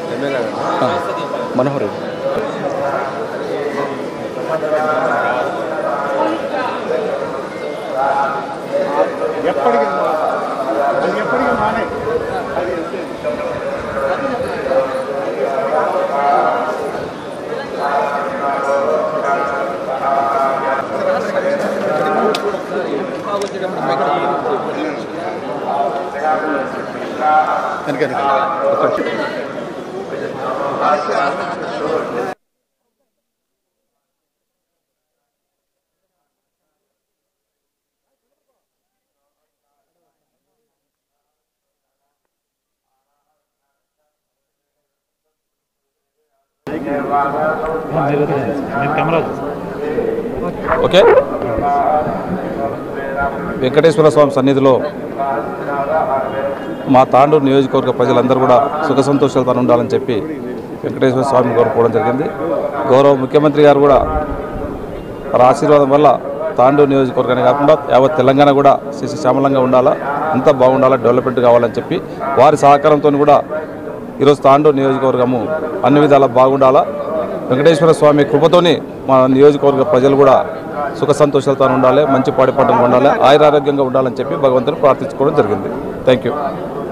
ఆ, మనోహర్ రెడ్డి ఎప్పటికీ అది ఎప్పటికీ మానే వెనక వెనక. ఒక్క నిమిషం. ఓకే వెంకటేశ్వర స్వామి సన్నిధిలో మా తాండూరు నియోజకవర్గ ప్రజలందరూ కూడా సుఖ సంతోషాలతో ఉండాలని చెప్పి వెంకటేశ్వర స్వామిని కోరుకోవడం జరిగింది గౌరవ ముఖ్యమంత్రి గారు కూడా వారి ఆశీర్వాదం వల్ల తాండూరు నియోజకవర్గాన్ని కాకుండా యావత్ తెలంగాణ కూడా శిశు శ్యామలంగా ఉండాలా అంతా బాగుండాలా డెవలప్మెంట్ కావాలని చెప్పి వారి సహకారంతో కూడా ఈరోజు తాండూరు నియోజకవర్గము అన్ని విధాలా బాగుండాలా వెంకటేశ్వర స్వామి కృపతోని మా నియోజకవర్గ ప్రజలు కూడా సుఖ సంతోషాలతో ఉండాలి మంచి పాడి పంటలు ఉండాలి ఆయురారోగ్యంగా ఉండాలని చెప్పి భగవంతుని ప్రార్థించుకోవడం జరిగింది థ్యాంక్ యూ